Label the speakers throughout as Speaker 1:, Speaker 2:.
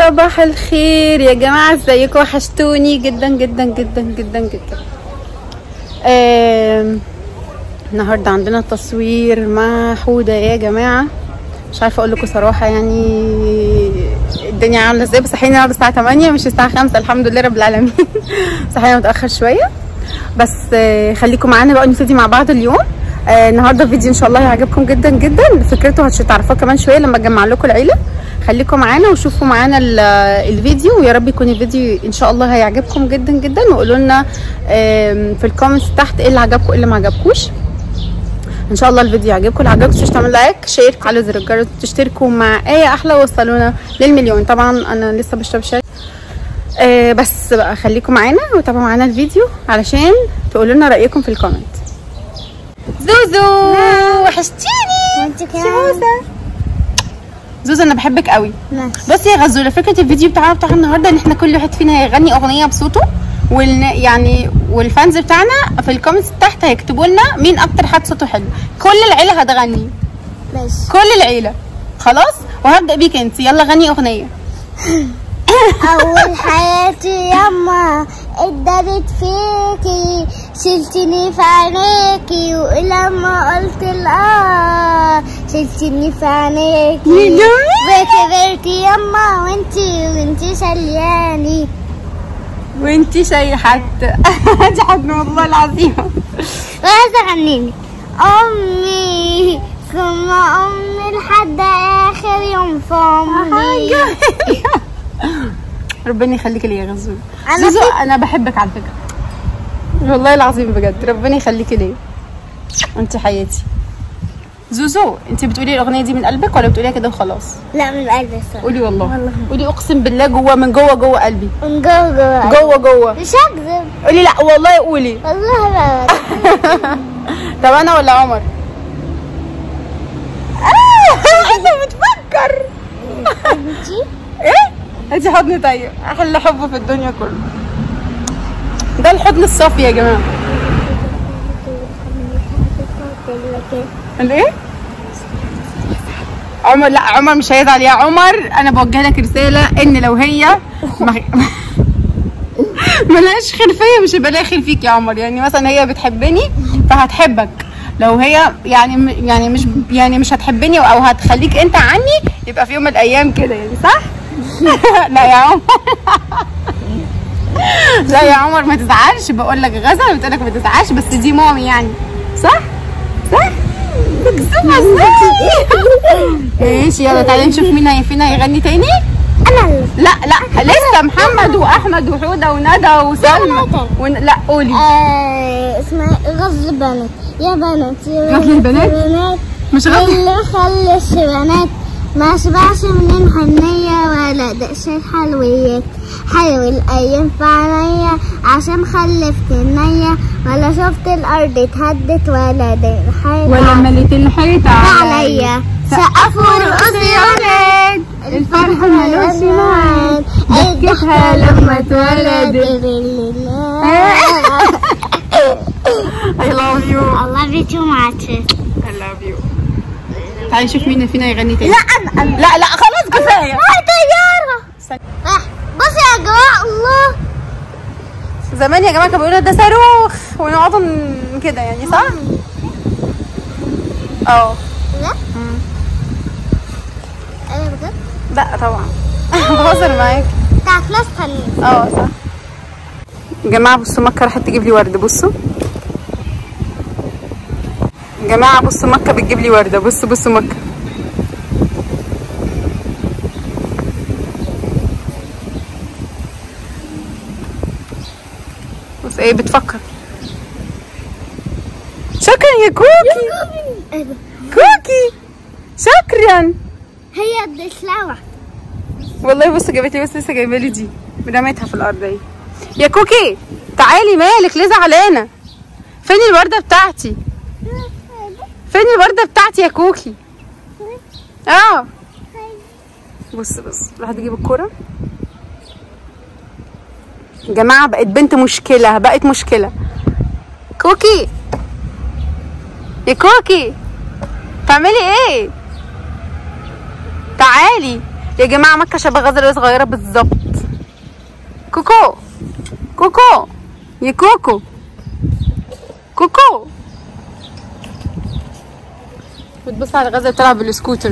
Speaker 1: صباح الخير يا جماعة ازيكم وحشتوني جدا جدا جدا جدا جدا آم، النهاردة عندنا تصوير مع حودة يا جماعة مش عارفة اقول لكم صراحة يعني الدنيا عاملة ازاي بس صحينا النهاردة الساعة 8 مش الساعة 5 الحمد لله رب العالمين صحينا متأخر شوية بس آه، خليكم معانا بقى نبتدي مع بعض اليوم آه، النهارده فيديو ان شاء الله هيعجبكم جدا جدا فكرته هتعرفوها كمان شويه لما اجمع لكم العيله خليكم معانا وشوفوا معانا ال- الفيديو ويا رب يكون الفيديو ان شاء الله هيعجبكم جدا جدا وقولوا لنا آم، في الكومنتس تحت ايه اللي عجبكم وايه اللي ما عجبكوش ان شاء الله الفيديو يعجبكم لو عجبكم تنسوش تعملوا لايك شير على زر الجرس تشتركوا مع ايه احلى وصلونا للمليون طبعا انا لسه بشرب شاي آه بس بقى خليكم معانا وتابعوا معانا الفيديو علشان تقولوا لنا رايكم في الكومنت زوزو وحشتيني
Speaker 2: وانت كمان
Speaker 1: شموسه زوزو انا بحبك قوي
Speaker 2: ماشي
Speaker 1: بصي يا غزوله فكره الفيديو بتاعنا بتاع النهارده ان احنا كل واحد فينا هيغني اغنيه بصوته وال يعني والفانز بتاعنا في الكومنتس تحت هيكتبوا لنا مين اكتر حد صوته حلو كل العيله هتغني
Speaker 2: ماشي
Speaker 1: كل العيله خلاص وهبدا بيك انت يلا غني اغنيه
Speaker 2: اول حياتي يما اتدارت فيكي شلتني في عينيكي ولما قلت الاه شلتني في عينيكي وكبرتي يما وانتي وانتي شلياني
Speaker 1: وانتي شيحت دي حد والله العظيم
Speaker 2: وعايزة اغنيلك امي ثم امي لحد اخر يوم في عمري
Speaker 1: ربنا يخليك لي يا غزوله
Speaker 2: أنا
Speaker 1: زوزو انا بحبك على فكره والله العظيم بجد ربنا يخليكي ليا انت حياتي زوزو انت بتقولي الاغنيه دي من قلبك ولا بتقوليها كده وخلاص
Speaker 2: لا من قلبي الصراحة
Speaker 1: قولي والله,
Speaker 2: والله.
Speaker 1: قولي اقسم بالله جوه من جوه جوه قلبي
Speaker 2: من جوه جوه
Speaker 1: جوه جوه
Speaker 2: مش هكذب
Speaker 1: قولي لا والله قولي
Speaker 2: والله لا
Speaker 1: طب انا ولا عمر آه، انت بتفكر
Speaker 2: انتي
Speaker 1: ايه ادي حضن طيب احلى حب في الدنيا كله ده الحضن الصافي يا جماعه الايه عمر لا عمر مش هيزعل يا عمر انا بوجه لك رساله ان لو هي ما ملهاش خير فيا مش هيبقى لها خير فيك يا عمر يعني مثلا هي بتحبني فهتحبك لو هي يعني يعني مش يعني مش هتحبني او هتخليك انت عني يبقى في يوم من الايام كده يعني صح لا يا عمر لا يا عمر ما تزعلش بقول لك غزل بتقول لك ما تزعلش بس دي مامي يعني صح صح بكسبها ازاي ماشي يلا تعالي نشوف مين هي فينا هيغني تاني
Speaker 2: انا اللي
Speaker 1: لا لا لسه محمد واحمد وحوده وندى وسلمى ون... لا قولي
Speaker 2: آه اسمها غزل بنات يا بنات يا
Speaker 1: غزل البنات؟
Speaker 2: بنات
Speaker 1: مش غزل
Speaker 2: اللي خلش بنات ما شبعش من الحنية ولا دقش الحلويات حلو الأيام في عينيا عشان خلفت النية ولا شفت الأرض اتهدت ولا دق
Speaker 1: ولا مليت الحيطة
Speaker 2: عليا سقفوا ورقصوا يا ولاد
Speaker 1: الفرحة ملوش ميعاد ضحكتها لما اتولدت I love you
Speaker 2: I love you too much
Speaker 1: I love you تعالي نشوف مين فينا يغني تاني
Speaker 2: لا أنا أنا
Speaker 1: لا لا خلاص كفاية
Speaker 2: هاي طيارة آه، بصي يا جماعة الله
Speaker 1: زمان يا جماعة كانوا بيقولوا ده صاروخ ونقعدوا ن- كده يعني صح؟ اه
Speaker 2: لا أنا بجد
Speaker 1: لا طبعا بهزر معاك
Speaker 2: بتاعت ناس تانية
Speaker 1: اه صح يا جماعة بصوا مكة راحت تجيب لي وردة بصوا يا جماعة بصوا مكة بتجيب لي وردة بصوا بصوا مكة بص ايه بتفكر شكرا يا كوكي
Speaker 2: إيه ده؟
Speaker 1: كوكي شكرا
Speaker 2: هي الدشلاوة
Speaker 1: والله بص جابت لي بس لسه جايبه لي دي رميتها في الارض اهي يا كوكي تعالي مالك ليه زعلانه فين الورده بتاعتي فين الورده بتاعتي يا كوكي اه بص بص راح تجيب الكوره يا جماعه بقت بنت مشكله بقت مشكله كوكي يا كوكي تعملي ايه تعالي يا جماعه مكه شبه غزل صغيره بالظبط كوكو كوكو يا كوكو كوكو بتبص على غزل بتلعب بالسكوتر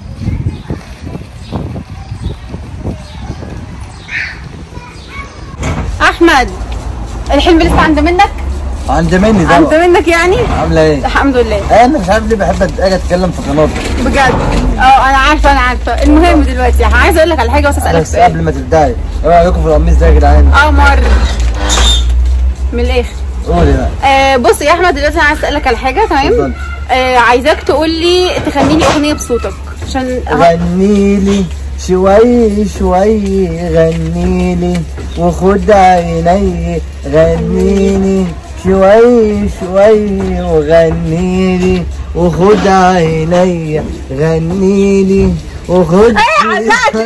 Speaker 1: احمد الحلم لسه عند منك
Speaker 3: عند مني
Speaker 1: عند
Speaker 3: طبعا
Speaker 1: منك يعني
Speaker 3: عامله ايه؟
Speaker 1: الحمد لله
Speaker 3: انا مش عارف ليه بحب اجي اتكلم في قناتك
Speaker 1: بجد اه انا عارفه انا عارفه المهم دلوقتي عايزه اقول لك على حاجه بس اسالك
Speaker 3: بس
Speaker 1: سؤال
Speaker 3: قبل ما تبداي ايه رايكم في القميص ده يا جدعان؟
Speaker 1: قمر من الاخر
Speaker 3: قولي بقى
Speaker 1: آه بص يا احمد دلوقتي انا عايز اسالك على حاجه
Speaker 3: اتفضل.
Speaker 1: تمام آه عايزاك تقول لي تغني لي اغنيه بصوتك عشان
Speaker 3: غني لي شوي شوي غني لي وخد عيني غنيني شوي شوي وغني لي وخد عيني غني لي وخد
Speaker 1: علقت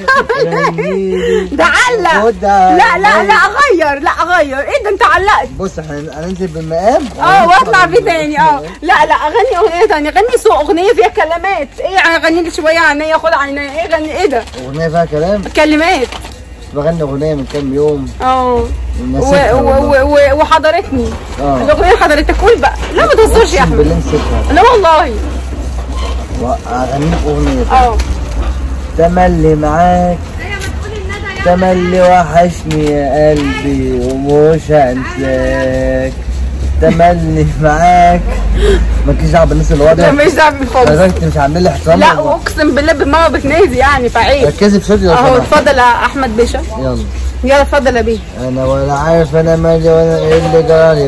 Speaker 3: غني لي
Speaker 1: ده علق
Speaker 3: وخد
Speaker 1: لا لا لا
Speaker 3: عيني.
Speaker 1: اغير لا اغير ايه ده انت علقت
Speaker 3: بص احنا هننزل بالمقام
Speaker 1: اه واطلع بيه تاني اه لا لا اغني اغنيه تانية غني سوق اغنيه فيها كلمات ايه اغني لي شويه عينيا خد عينيا ايه غني ايه ده
Speaker 3: اغنيه فيها كلام
Speaker 1: كلمات
Speaker 3: بغني اغنيه من كام يوم
Speaker 1: اه و-
Speaker 3: نسيتها
Speaker 1: و-
Speaker 3: والله.
Speaker 1: و- و- وحضرتني
Speaker 3: اه
Speaker 1: الاغنيه حضرتك قول بقى لا ما تهزرش يا
Speaker 3: أقسم
Speaker 1: احمد
Speaker 3: بالله نسيتها
Speaker 1: لا والله
Speaker 3: واغنيك اغنيه
Speaker 1: اه
Speaker 3: تملي معاك تملي وحشني يا قلبي ومش هنساك تملي معاك مالكيش دعوه بالناس اللي
Speaker 1: لا
Speaker 3: واضح
Speaker 1: مش دعوه بيه خالص
Speaker 3: حضرتك مش عامل لي حساب
Speaker 1: لا اقسم بالله بماما بتنادي يعني فعيب
Speaker 3: ركزي في صوتي لو
Speaker 1: اهو
Speaker 3: سمحت
Speaker 1: اتفضل يا احمد باشا
Speaker 3: يلا
Speaker 1: يلا اتفضل يا بيه
Speaker 3: انا ولا عارف انا مالي ولا ايه اللي جرالي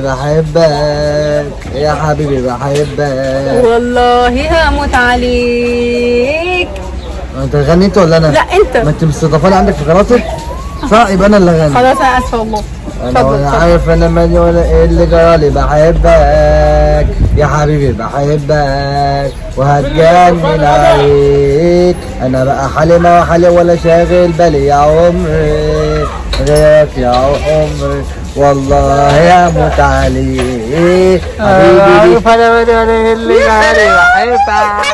Speaker 3: بحبك يا حبيبي بحبك
Speaker 1: والله هموت عليك
Speaker 3: انت غنيت ولا انا؟
Speaker 1: لا انت
Speaker 3: ما انت مستضافاني عندك في قناتك؟ صح يبقى انا اللي غني
Speaker 1: خلاص انا اسفه والله
Speaker 3: انا
Speaker 1: اتفضل
Speaker 3: ولا
Speaker 1: اتفضل.
Speaker 3: عارف انا مالي ولا ايه اللي جرالي بحبك يا حبيبي بحبك وهتجنن عليك انا بقى حالي ما حالي ولا شاغل بالي يا عمري غيرك يا عمري والله هموت عليك حبيبي
Speaker 4: انا مالي ولا إيه اللي جرالي بحبك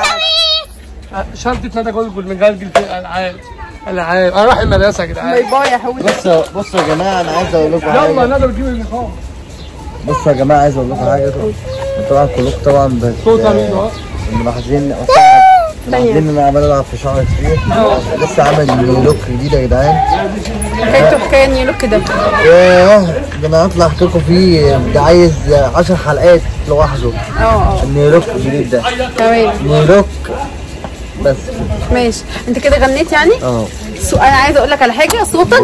Speaker 4: شنطة ندى جولجول من جلجل في الالعاب العاب انا رايح المدرسة يا
Speaker 1: باي
Speaker 4: جدعان
Speaker 1: باي يا حودي
Speaker 3: بصوا بصوا يا جماعه انا عايز اقول لكم
Speaker 4: يلا
Speaker 3: حاجه
Speaker 4: ندى بتجيب الميكروفون
Speaker 3: بصوا يا جماعه عايز اقول لكم حاجه طبعا كلكم طبعا بت
Speaker 4: صوت مين اهو
Speaker 3: ملاحظين ملاحظين ان انا عمال العب في شعري كتير لسه عامل لوك جديد يا جدعان
Speaker 1: حكايته حكايه نيلو كده
Speaker 3: ياه ده انا هطلع احكي لكم فيه ده عايز 10 حلقات لوحده
Speaker 1: اه اه
Speaker 3: النيلوك الجديد ده
Speaker 1: تمام
Speaker 3: نيلوك بس
Speaker 1: ماشي انت كده غنيت يعني
Speaker 3: اه
Speaker 1: سو انا عايزه اقول لك على حاجه صوتك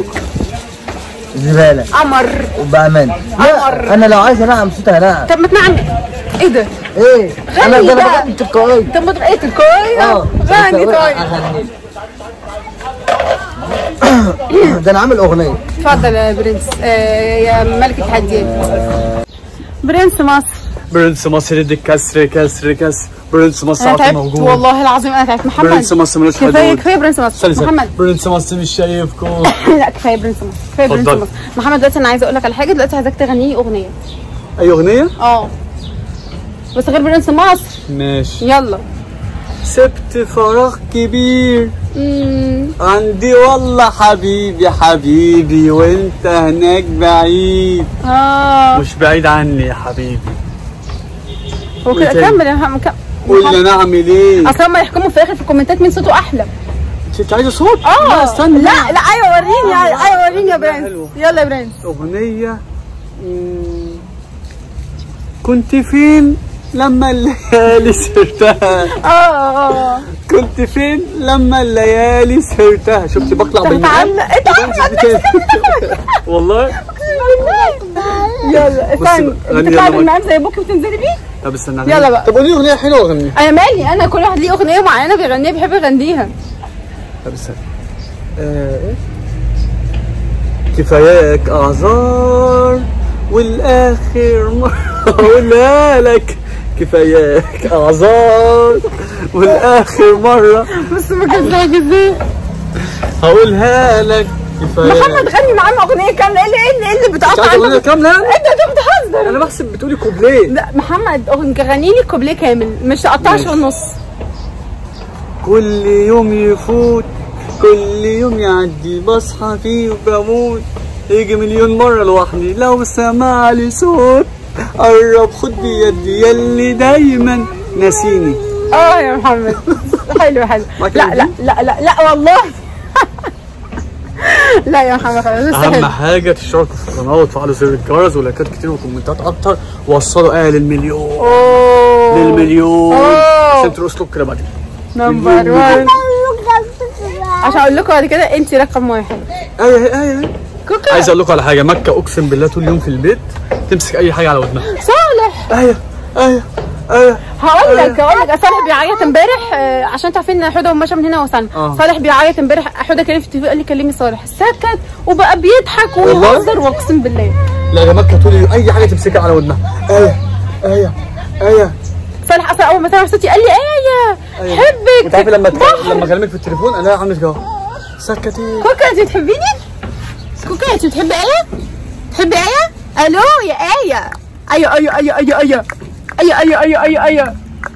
Speaker 3: زباله
Speaker 1: قمر
Speaker 3: وبامان
Speaker 1: قمر.
Speaker 3: لا انا لو عايز انعم صوتي هنعم
Speaker 1: طب ما تنعم ايه ده
Speaker 3: ايه انا
Speaker 1: غني
Speaker 3: ده
Speaker 1: بقى.
Speaker 3: انا بغني تلقائي
Speaker 1: طب ما تبقى ايه تلقائيه غني طيب
Speaker 3: ده انا عامل اغنيه
Speaker 1: اتفضل يا برنس آه يا ملكة حديان برنس مصر
Speaker 4: برنس مصر يدك كسر كسر كسر برنس مصر
Speaker 1: انا
Speaker 4: عطي
Speaker 1: تعبت
Speaker 4: موجود
Speaker 1: والله العظيم انا تعبت محمد
Speaker 4: برنس مصر ملوش
Speaker 1: كفايه
Speaker 4: حدود
Speaker 1: كفايه برنس مصر
Speaker 4: استنى استنى.
Speaker 1: محمد
Speaker 4: برنس مصر مش شايفكم
Speaker 1: لا كفايه برنس مصر كفايه برنس
Speaker 4: اتفضل.
Speaker 1: مصر محمد دلوقتي انا عايزه اقول لك على حاجه دلوقتي عايزاك تغني لي اغنيه
Speaker 4: اي اغنية؟
Speaker 1: اه بس غير برنس مصر
Speaker 4: ماشي
Speaker 1: يلا
Speaker 4: سبت فراغ كبير
Speaker 1: مم.
Speaker 4: عندي والله حبيبي حبيبي وانت هناك بعيد
Speaker 1: اه
Speaker 4: مش بعيد عني يا حبيبي
Speaker 1: هو كده
Speaker 4: وإيه تاني؟
Speaker 1: كمل يا محمد كمل.
Speaker 4: قول لي انا اعمل ايه
Speaker 1: اصل هم يحكموا في الاخر في الكومنتات مين صوته احلى
Speaker 4: انت عايزه صوت
Speaker 1: اه
Speaker 4: لا استنى
Speaker 1: لا لا ايوه وريني ايوه وريني يا برنس
Speaker 4: حلو.
Speaker 1: يلا يا برنس
Speaker 4: اغنيه مم، كنت فين لما الليالي سرتها
Speaker 1: اه اه
Speaker 4: كنت فين لما الليالي سرتها شفتي بطلع
Speaker 1: انت
Speaker 4: بالمقام
Speaker 1: متعلق انت
Speaker 4: وبنزل تاني. والله
Speaker 1: يلا استنى
Speaker 4: غني
Speaker 1: بتطلع
Speaker 4: يلا
Speaker 1: بالمقام زي ابوكي وتنزلي بيه
Speaker 4: طب استنى
Speaker 1: يلا بقى.
Speaker 4: طب قولي اغنيه حلوه اغنيها
Speaker 1: انا مالي انا كل واحد ليه اغنيه معينه بيغنيها بيحب يغنيها
Speaker 4: طب استنى آه، إيه؟ كفاياك اعذار والاخر مره اقولها لك كفاياك اعذار والاخر مره
Speaker 1: بس ما كذبك ازاي
Speaker 4: هقولها لك كفاياك
Speaker 1: محمد غني معانا اغنيه كامله ايه اللي ايه اللي- ايه اللي
Speaker 4: مش
Speaker 1: بتقطع
Speaker 4: عايز اغنيه
Speaker 1: انت
Speaker 4: كامله
Speaker 1: انت انت بتهزر
Speaker 4: انا بحسب بتقولي كوبليه
Speaker 1: لا محمد أغن- غني لي كوبليه كامل مش تقطعش في
Speaker 4: ماشي.
Speaker 1: النص
Speaker 4: كل يوم يفوت
Speaker 5: كل يوم يعدي بصحى فيه وبموت يجي مليون مرة لوحدي لو سمع لي صوت قرب خد بيدي يلي دايما ناسيني
Speaker 1: اه يا محمد حلو حلو
Speaker 5: ما
Speaker 1: لا
Speaker 5: كان
Speaker 1: لا لا لا لا والله لا يا محمد خلاص بس
Speaker 5: اهم
Speaker 1: حلو.
Speaker 5: حاجه تشتركوا في القناه وتفعلوا زر الجرس ولايكات كتير وكومنتات اكتر وصلوا ايه للمليون
Speaker 1: اوه
Speaker 5: للمليون
Speaker 1: أوه.
Speaker 5: عشان ترقصوا كده بعدين
Speaker 1: نمبر 1 عشان اقول لكم بعد كده انت رقم واحد
Speaker 5: ايه ايه ايه
Speaker 1: كوكا
Speaker 5: عايز اقول لكم على حاجه مكه اقسم بالله طول اليوم في البيت تمسك اي حاجه على ودنها
Speaker 1: صالح
Speaker 5: ايه ايه ايه
Speaker 1: هقول لك هقول لك صالح بيعيط امبارح آه، عشان تعرفين ان حوده ومشى من هنا وسلمى
Speaker 5: آه.
Speaker 1: صالح بيعيط امبارح حوده كلمني في التليفون قال لي كلمي صالح سكت وبقى بيضحك
Speaker 5: والله؟
Speaker 1: ويهزر واقسم بالله
Speaker 5: لا يا مكه طول اليوم اي حاجه تمسكها على ودنها ايه ايه ايه
Speaker 1: صالح اصلا اول ما سمع صوتي قال لي ايه
Speaker 5: أيوة.
Speaker 1: حبك
Speaker 5: وانت عارف لما
Speaker 1: بحر.
Speaker 5: لما اكلمك في التليفون انا عامل كده سكتي
Speaker 1: كوكا انت بتحبيني؟ كوكا انت بتحبي ايه؟ تحبي ايه؟ الو يا ايه ايوه ايوه ايوه ايوه ايوه ايوه ايوه ايوه ايوه ايوه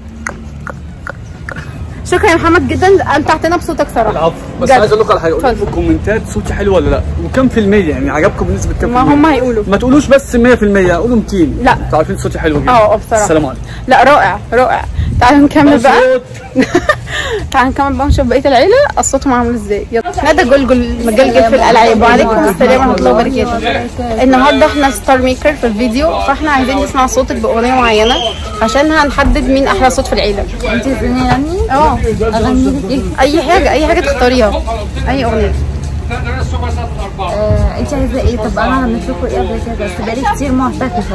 Speaker 1: شكرا يا محمد جدا امتعتنا بصوتك صراحه
Speaker 5: العفو بس
Speaker 1: بجد.
Speaker 5: عايز اقول لكم على حاجه قولوا لي في
Speaker 1: اتفضل.
Speaker 5: الكومنتات صوتي حلو ولا لا وكم في المية يعني عجبكم بنسبه كام
Speaker 1: ما
Speaker 5: في المية؟
Speaker 1: هم هيقولوا
Speaker 5: ما تقولوش بس 100% قولوا 200
Speaker 1: لا.
Speaker 5: انتوا عارفين صوتي حلو جدا
Speaker 1: اه اه بصراحه
Speaker 5: السلام عليكم
Speaker 1: لا رائع رائع تعالوا نكمل بقى
Speaker 5: صوت.
Speaker 1: تعالوا نكمل بقى ونشوف بقيه العيله قصتهم عامل ازاي يلا ندى جلجل مجلجل في الالعاب وعليكم السلام ورحمه الله وبركاته النهارده احنا ستار ميكر في الفيديو فاحنا عايزين نسمع صوتك باغنيه معينه عشان هنحدد مين احلى صوت في العيله
Speaker 2: انت عايزاني اغني؟
Speaker 1: اه
Speaker 2: اغني لك ايه؟
Speaker 1: اي حاجه اي حاجه تختاريها اي اغنيه
Speaker 2: آه، انت عايزه ايه؟ طب انا عملت لكم ايه قبل كده؟ بس بقالي كتير معتكفه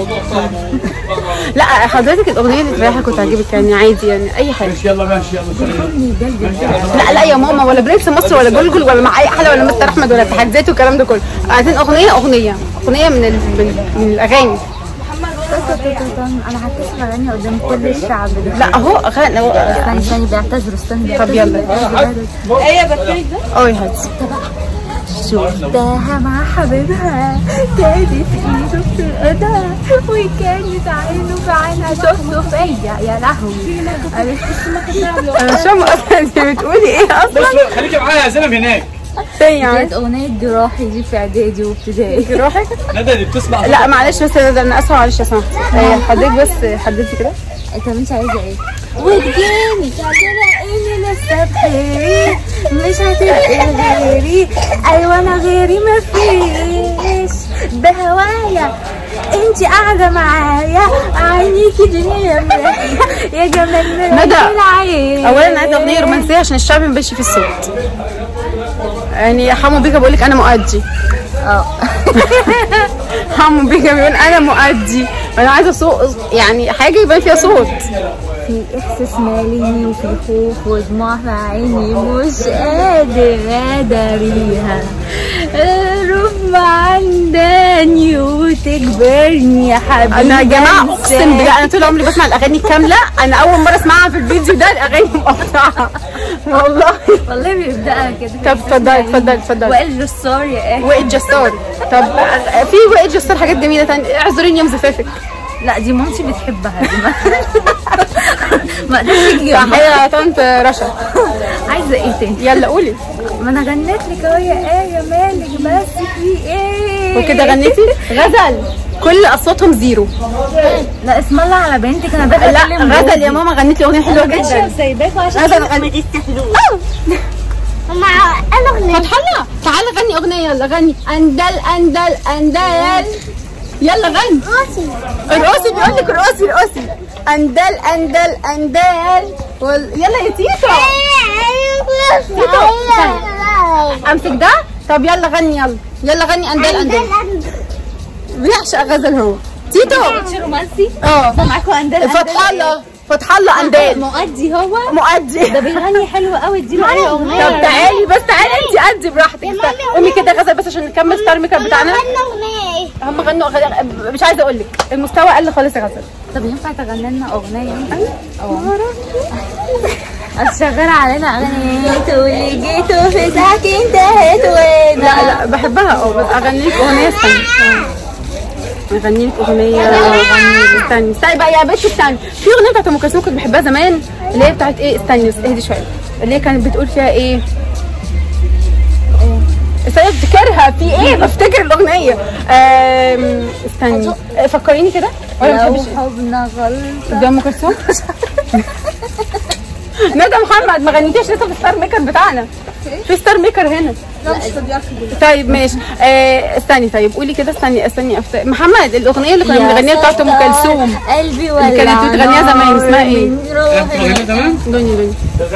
Speaker 1: لا حضرتك الاغنيه اللي تريحك وتعجبك يعني عادي يعني اي حاجه
Speaker 5: يلا ماشي يلا
Speaker 2: خدني جلد
Speaker 1: لا لا يا ماما ولا برنس مصر ولا جلجل ولا مع اي حاجه ولا مستر احمد ولا تحديات والكلام ده كله عايزين اغنيه اغنيه اغنيه من ال... من, من الاغاني
Speaker 2: انا هتسمع اغاني قدام كل الشعب ده
Speaker 1: لا اهو اغاني
Speaker 2: استني استني بيعتذروا استني
Speaker 1: طب يلا اه يا هادي
Speaker 2: شفتها مع حبيبها كانت ايده في ايدها وكانت عينه في عينها شفته فيا يا لهوي قالت
Speaker 1: انا مش فاهمه اصلا انت بتقولي ايه اصلا
Speaker 5: بس خليكي معايا يا زينب هناك
Speaker 1: تاني يعني
Speaker 2: كانت اغنيه جراحي دي في اعدادي وابتدائي
Speaker 1: روحك
Speaker 5: ندى دي بتسمع
Speaker 1: لا معلش بس انا انا اسفه معلش يا سمحت آه، حضرتك بس حددتي كده
Speaker 2: انت انت عايزه ايه؟ وتجيني تلاقيني لسه بخيري مش هتبقي غيري ايوه انا غيري مفيش بهوايا انت قاعده معايا عينيكي دنيا مراية يا جمال
Speaker 1: ندى،
Speaker 2: العين
Speaker 1: اولا انا عايزه اغنيه رومانسيه عشان الشعب ما يبانش في الصوت يعني حمو بيكا بيقول لك انا مؤدي
Speaker 2: اه
Speaker 1: حمو بيكا بيقول انا مؤدي انا عايزه صوت يعني حاجه يبان فيها صوت
Speaker 2: في احساس ماليني وفي خوف ودموع في عيني مش قادر اداريها رغم عنداني وتجبرني يا حبيبي
Speaker 1: انا يا جماعه
Speaker 2: أنساك.
Speaker 1: اقسم بالله انا طول عمري بسمع الاغاني كامله انا اول مره اسمعها في الفيديو ده الاغاني مقطعه والله
Speaker 2: والله بيبدأها كده
Speaker 1: طب اتفضلي اتفضلي اتفضلي
Speaker 2: وائل جسار يا اخي
Speaker 1: وائل جسار طب في وائل جسار حاجات جميله تانية اعذريني يوم زفافك
Speaker 2: لا دي مامتي بتحبها دي ما ما اقدرش اجيب
Speaker 1: تحيه يا طنط رشا
Speaker 2: عايزه ايه تاني
Speaker 1: يلا قولي
Speaker 2: ما انا غنيت لك اهو يا ايه يا مالك بس في ايه
Speaker 1: وكده غنيتي غزل كل اصواتهم زيرو
Speaker 2: لا اسم الله على بنتك انا بقى
Speaker 1: لا غزل يا ماما غنيت لي اغنيه حلوه جدا
Speaker 2: سايباكوا عشان
Speaker 1: غزل
Speaker 2: ما
Speaker 1: غني
Speaker 2: تستحلوش
Speaker 1: مع الاغنيه فتح الله تعالى غني اغنيه يلا غني اندل اندل اندل يلا غني ارقصي بيقول لك ارقصي ارقصي اندل اندل اندل وال... يلا يا تيتو تيتو استنى. امسك ده طب يلا غني يلا يلا غني اندل اندل بيعشق غزل هو تيتو
Speaker 2: رومانسي
Speaker 1: اه
Speaker 2: معاكوا اندال
Speaker 1: فتح الله فتح الله اندال
Speaker 2: مؤدي هو
Speaker 1: مؤدي
Speaker 2: ده بيغني حلو قوي اديله اي اغنيه
Speaker 1: طب تعالي بس تعالي انت ادي براحتك قومي كده غزل بس عشان نكمل ستار ميك اب بتاعنا هم غنوا أغاني- مش عايزه اقول لك المستوى قل خالص يا غزل
Speaker 2: طب ينفع تغني لنا اغنيه اه شغال علينا اغاني تقولي جيتوا في ساعتك انتهت وانا
Speaker 1: لا لا بحبها اه بس اغني لك اغنيه استني اغني لك اغنيه استني استني بقى يا بنتي استني في اغنيه بتاعت ام كلثوم كنت بحبها زمان اللي هي بتاعت ايه استني بس اهدي شويه اللي هي كانت بتقول فيها ايه استني افتكرها في ايه بفتكر الاغنيه آم، استني آه، فكريني كده ولا ما بتحبش
Speaker 2: حبنا غلط
Speaker 1: ده ام كلثوم ندى محمد ما غنيتيش لسه في الستار ميكر بتاعنا في ستار ميكر هنا طيب ماشي آه استني طيب قولي كده استني استني أفت... محمد الاغنيه اللي كنا بنغنيها بتاعت ام كلثوم
Speaker 2: قلبي ولا
Speaker 1: اللي كانت بتغنيها زمان اسمها ايه؟
Speaker 4: اغنيه تمام
Speaker 1: دنيا دنيا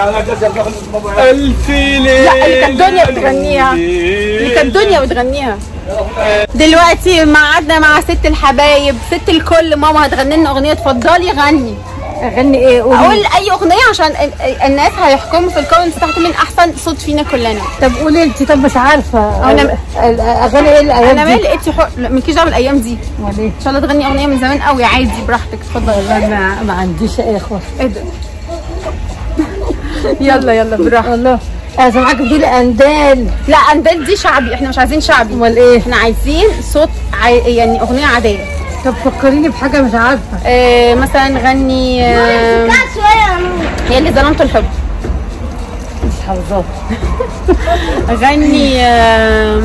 Speaker 5: ألف ليلة
Speaker 1: لا اللي كانت دنيا بتغنيها اللي كانت دنيا بتغنيها دلوقتي معادنا مع ست الحبايب ست الكل ماما هتغني لنا اغنيه اتفضلي غني
Speaker 6: اغني ايه قولي
Speaker 1: اقول اي اغنيه عشان ال- ال- الناس هيحكموا في الكومنتس تحت مين احسن صوت فينا كلنا
Speaker 6: طب قولي انت طب مش عارفه
Speaker 1: أنا-
Speaker 6: ال- اغاني ايه الايام
Speaker 1: انا
Speaker 6: دي
Speaker 1: مالي انت حق لا، مالكيش دعوه بالايام دي
Speaker 6: امال ايه
Speaker 1: ان شاء الله تغني اغنيه من زمان قوي عادي براحتك اتفضلي
Speaker 6: انا ما عنديش اي اخوه
Speaker 1: ايه ده يلا يلا براحتك
Speaker 6: والله انا سامعاك بتقولي اندال
Speaker 1: لا اندال دي شعبي احنا مش عايزين شعبي
Speaker 6: امال ايه
Speaker 1: احنا عايزين صوت عي... يعني اغنيه عاديه
Speaker 6: طب فكريني بحاجه مش عارفه
Speaker 1: آه مثلا غني آه هي اللي ظلمت الحب
Speaker 6: مش حافظاه
Speaker 1: غني آه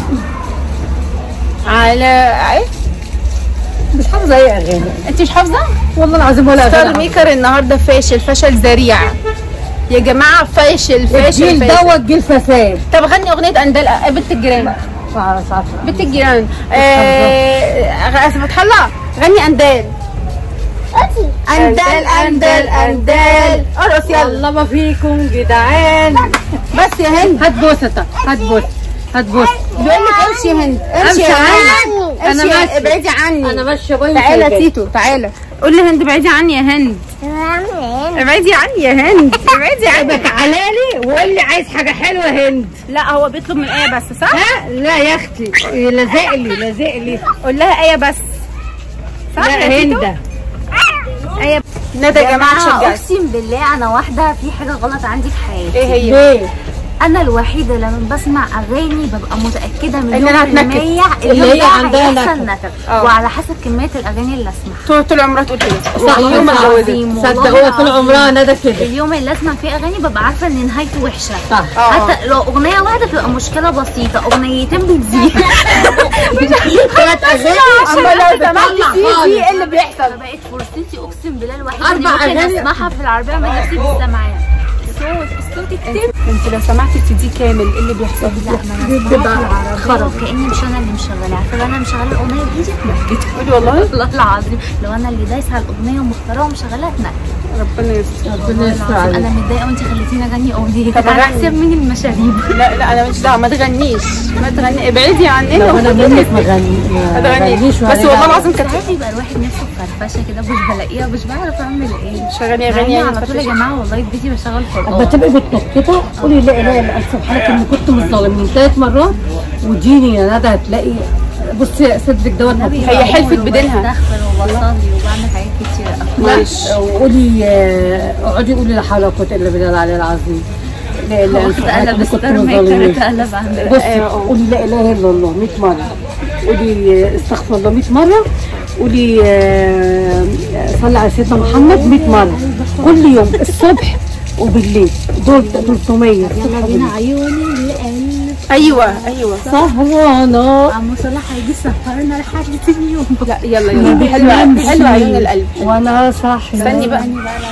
Speaker 1: على ايه
Speaker 6: مش حافظه اي اغاني
Speaker 1: انت مش حافظه
Speaker 6: والله العظيم ولا
Speaker 1: ستار
Speaker 6: اغاني
Speaker 1: ميكر النهارده فاشل فشل ذريع يا جماعه فاشل فاشل
Speaker 6: الجيل
Speaker 1: فاشل
Speaker 6: دوت جيل فساد
Speaker 1: طب غني اغنيه اندال آه، بنت الجيران
Speaker 6: مش عارفه
Speaker 1: بنت الجيران آه فتح الله غني اندال اندال اندال اندال ارقص يلا
Speaker 6: الله ما فيكم جدعان
Speaker 1: بس يا هند
Speaker 6: هات بوسه طب هات بوسه هات بوسه
Speaker 1: بيقول لك امشي يا هند امشي
Speaker 6: أمشي
Speaker 1: يا
Speaker 6: عني.
Speaker 1: هند
Speaker 6: أنا
Speaker 1: امشي
Speaker 6: ماشية.
Speaker 1: ابعدي عني
Speaker 6: انا ماشيه باين
Speaker 1: تعالى تيتو تعالى قول لي هند ابعدي عني يا هند ابعدي عني يا هند ابعدي عني
Speaker 6: تعالى لي وقول لي عايز حاجه حلوه هند
Speaker 1: لا هو بيطلب من ايه بس صح
Speaker 6: ها لا يا اختي لازق لي لازق لي
Speaker 1: قول لها ايه بس صح
Speaker 6: لا
Speaker 1: يا تيتو
Speaker 6: هند
Speaker 1: ايه ندى يا جماعه شجعت
Speaker 2: اقسم بالله انا واحده في حاجه غلط عندي في حياتي
Speaker 1: ايه هي
Speaker 6: ليه
Speaker 2: انا الوحيده لما بسمع اغاني ببقى متاكده
Speaker 1: إن
Speaker 2: مليون
Speaker 1: أنا
Speaker 2: في
Speaker 1: هتنكد.
Speaker 2: المية
Speaker 6: اللي
Speaker 2: اليوم
Speaker 6: هي
Speaker 2: ده
Speaker 6: عندها
Speaker 2: هيحصل
Speaker 6: نكد.
Speaker 2: نكد
Speaker 1: آه.
Speaker 2: وعلى حسب كميه الاغاني اللي اسمعها
Speaker 1: طول طول عمرها تقول كده
Speaker 6: صح
Speaker 2: والله
Speaker 6: يوم
Speaker 2: العظيم، والله
Speaker 6: صدقوها طول
Speaker 2: العظيم.
Speaker 6: عمرها ندى كده
Speaker 2: اليوم اللي اسمع فيه اغاني ببقى عارفه ان نهايته وحشه
Speaker 6: صح
Speaker 1: آه.
Speaker 2: حتى لو اغنيه واحده بتبقى مشكله بسيطه اغنيتين بتزيد
Speaker 6: ثلاث اغاني
Speaker 1: اما لو سمعتي
Speaker 6: بتطلع
Speaker 1: في
Speaker 6: خالص.
Speaker 1: في ايه اللي بيحصل
Speaker 2: فبقت فرصتي اقسم بالله الوحيده اللي
Speaker 6: أربع
Speaker 2: ممكن
Speaker 6: أغاني.
Speaker 2: اسمعها في العربيه من نفسي بالسماعات صوت الصوت كتير
Speaker 1: انت لو سمعتي السي دي كامل ايه اللي بيحصل
Speaker 2: لا ما انا بسمعها في العربيه وكاني مش انا اللي مشغلاها عارفه لو انا مشغله الاغنيه بايدي اتنكد
Speaker 1: قولي والله
Speaker 2: والله العظيم لو انا اللي دايسه على الاغنيه ومختارها ومشغلاها اتنكد
Speaker 1: ربنا يستر
Speaker 6: ربنا يستر
Speaker 2: العظيم
Speaker 6: عليك
Speaker 2: انا متضايقه وانت خليتيني اغني اغنيه
Speaker 1: طب
Speaker 2: على
Speaker 1: أغني.
Speaker 2: حساب مين المشاريب
Speaker 1: لا لا انا مش دعوه ما تغنيش ما تغني ابعدي عننا
Speaker 6: لو انا
Speaker 1: وخدي
Speaker 6: منك
Speaker 1: نفسك.
Speaker 6: ما غني-
Speaker 1: ما
Speaker 6: ما
Speaker 1: تغنيش
Speaker 6: غنيش
Speaker 1: بس
Speaker 6: ولا
Speaker 1: والله
Speaker 6: دعوة.
Speaker 1: العظيم كانت
Speaker 2: ساعات بيبقى الواحد نفسه في فرفشه كده مش بلاقيها مش بعرف اعمل ايه
Speaker 1: شغالي
Speaker 2: مع
Speaker 1: اغاني
Speaker 2: إني
Speaker 1: يعني
Speaker 2: على طول يا جماعه والله في بيتي بشغل
Speaker 6: اما
Speaker 2: قران
Speaker 6: تبقي متنكده قولي لا اله الا انت سبحانك اني كنت من الظالمين ثلاث مرات وديني يا ندى هتلاقي بصي صدرك دوت مفتوح.
Speaker 1: هي حلفت بدينها.
Speaker 2: بستغفر وبصلي وبعمل حاجات كتير قوي
Speaker 1: ماشي
Speaker 6: وقولي آه، اقعدي قولي لا حول ولا قوه الا بالله العلي العظيم لا اله الا انت سبحانك
Speaker 2: اتقلب
Speaker 6: اني كنت
Speaker 2: الستار
Speaker 6: من
Speaker 2: ميكر
Speaker 6: الظالمين
Speaker 2: اتقلب عندنا
Speaker 6: بصي قولي لا اله الا الله 100 مره قولي آه، استغفر الله 100 مره قولي آه، صلي على سيدنا محمد 100 مره كل يوم الصبح وبالليل دول 300
Speaker 2: يلا بينا عيوني القلب
Speaker 1: ايوه ايوه
Speaker 6: سهرانه
Speaker 2: عمو صلاح هيجي يسفرنا لحد اليوم
Speaker 1: لا يلا يلا حلوه حلوه عيون القلب
Speaker 6: وانا صاحي
Speaker 1: استني بقى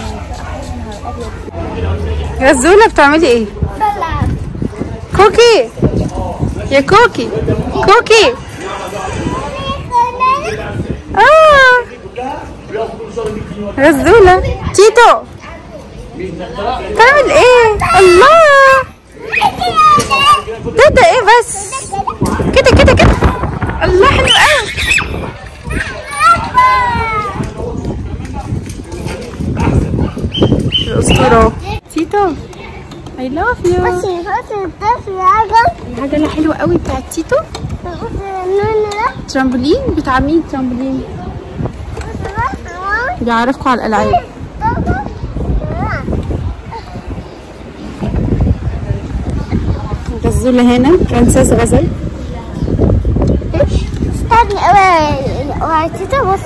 Speaker 1: يا زوله بتعملي ايه كوكي يا كوكي كوكي اه غزولة تيتو تعمل ايه الله ده ده ايه بس كده كده كده الله حلو قوي الاسطوره تيتو I love you
Speaker 2: بصي بصي بصي حاجه
Speaker 1: العجلة حلوة قوي بتاعت تيتو
Speaker 2: بصي اللون ده
Speaker 1: ترامبولين بتاع مين ترامبولين بيعرفكم على الالعاب غزولة هنا برنسس غزل
Speaker 2: استني اوعي تيتا بص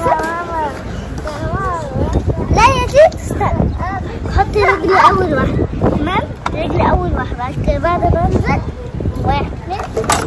Speaker 2: لا يا تيتا استني حطي رجلي اول واحده تمام رجلي اول واحده بعد كده بعد ما انزل واحد اثنين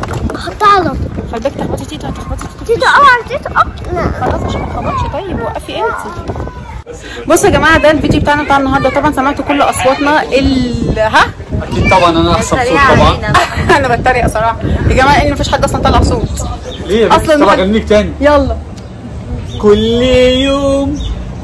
Speaker 1: خلي بالك تخبطي تيتو هتخبطي تيتو
Speaker 2: تيتو اوعى تيتو لا
Speaker 1: خلاص عشان ما تخبطش طيب وقفي انت بصوا يا جماعه ده الفيديو بتاعنا بتاع النهارده طبعا سمعتوا كل اصواتنا ال ها
Speaker 5: اكيد طبعا انا احسن صوت طبعا
Speaker 1: انا بتريق صراحه يا جماعه ان مفيش حد اصلا طلع صوت
Speaker 5: ليه يا بنتي
Speaker 1: أصلاً
Speaker 5: طبعا
Speaker 1: حد-
Speaker 5: غنيك تاني
Speaker 1: يلا
Speaker 5: كل يوم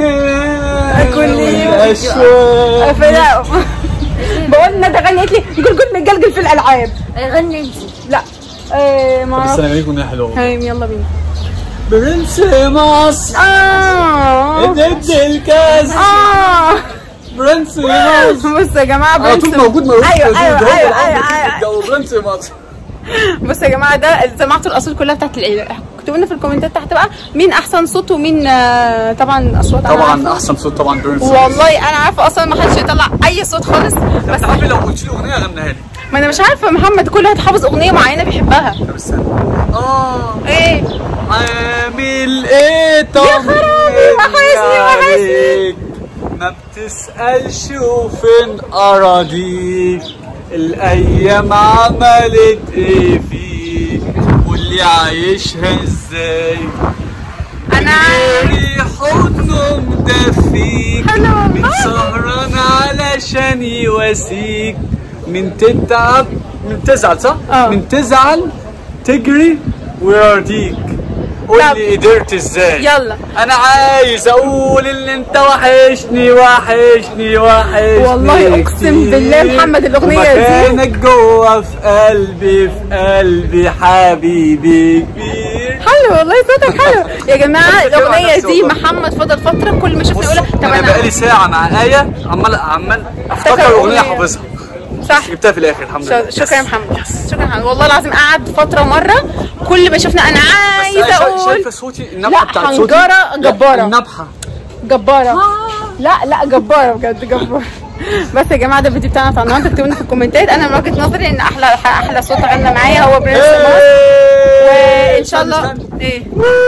Speaker 1: كل يوم.
Speaker 5: أشواق
Speaker 1: فلا بقول ندى غنيت لي جلجل متجلجل في الالعاب
Speaker 2: غني انت
Speaker 1: لا آه ما
Speaker 5: بس
Speaker 1: اعرفش
Speaker 5: انا غنيك اغنيه حلوه
Speaker 1: هايم يلا بينا
Speaker 5: برنس مصر
Speaker 1: اه
Speaker 5: ضد الكاس
Speaker 1: اه
Speaker 5: برنس مصر
Speaker 1: بصوا يا جماعه
Speaker 5: على
Speaker 1: برنس
Speaker 5: طول موجود موجود
Speaker 1: ايوه ايوه ايوه ايوه, أيوة.
Speaker 5: جو برنس مصر
Speaker 1: بصوا يا جماعه ده سمعتوا الاصوات كلها بتاعت العيله اكتبوا لنا في الكومنتات تحت بقى مين احسن صوت ومين آه، طبعا اصوات أنا
Speaker 5: طبعا
Speaker 1: عارفة.
Speaker 5: احسن صوت طبعا برنس
Speaker 1: والله انا عارفه اصلا ما حدش يطلع اي صوت خالص بس
Speaker 5: تعرفي لو قلت لي اغنيه غناها لي
Speaker 1: ما انا مش عارفه محمد كل واحد حافظ اغنيه معينه بيحبها
Speaker 5: طب استنى اه
Speaker 1: ايه
Speaker 5: عامل ايه طمني
Speaker 1: وحشني، وحشني.
Speaker 5: عليك. ما بتسألش وفين أراضيك الأيام عملت ايه فيك واللي عايشها ازاي
Speaker 1: انا
Speaker 5: غيري حضنه مدفيك
Speaker 1: حلو والله.
Speaker 5: من سهران علشان يواسيك من تتعب من تزعل صح؟
Speaker 1: اه.
Speaker 5: من تزعل تجري ويرضيك قول
Speaker 1: طب.
Speaker 5: لي قدرت ازاي
Speaker 1: يلا
Speaker 5: انا عايز اقول ان انت وحشني وحشني وحشني
Speaker 1: والله أقسم
Speaker 5: كتير.
Speaker 1: بالله محمد الأغنية دي.
Speaker 5: ومكانك جوه في قلبي في قلبي حبيبي كبير
Speaker 1: حلو والله صوتك حلو يا جماعه
Speaker 5: بتكلم عن
Speaker 1: الاغنيه
Speaker 5: نفسي
Speaker 1: دي
Speaker 5: والله.
Speaker 1: محمد فضل فتره كل ما شفنا يقولها طب
Speaker 5: انا بقالي ساعه مع ايه عمال عمال
Speaker 1: أفتكر
Speaker 5: افتكر اغنيه
Speaker 1: أغنية.
Speaker 5: حافظها
Speaker 1: صح
Speaker 5: جبتها في الاخر الحمد لله
Speaker 1: ش- شكرا يا محمد شكرا يا محمد والله العظيم قعد فتره مره كل ما شفنا انا عايزه
Speaker 5: شا-
Speaker 1: اقول
Speaker 5: شايفه صوتي النبحه
Speaker 1: لا،
Speaker 5: بتاعت صوتي
Speaker 1: حنجرة
Speaker 5: لا،
Speaker 1: جبارة.
Speaker 5: النبحه
Speaker 1: جباره لا لا جباره بجد جباره بس يا جماعه ده الفيديو بتاعنا بتاع النهارده اكتبوا لنا في الكومنتات انا من وجهه نظري ان احلى احلى صوت غنى معايا هو برنس مصر وان شاء الله ايه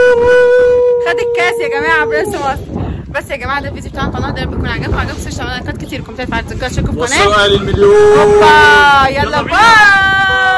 Speaker 1: خد الكاس يا جماعه برنس مصر بس يا جماعه ده الفيديو بتاعنا بتاع النهارده يا رب يكون عجبكم عجبكم اشتغلنا كتير كومنتات فعلا تذكروا تشتركوا في القناه
Speaker 5: وصلوا للمليون
Speaker 1: اوبا يلا باي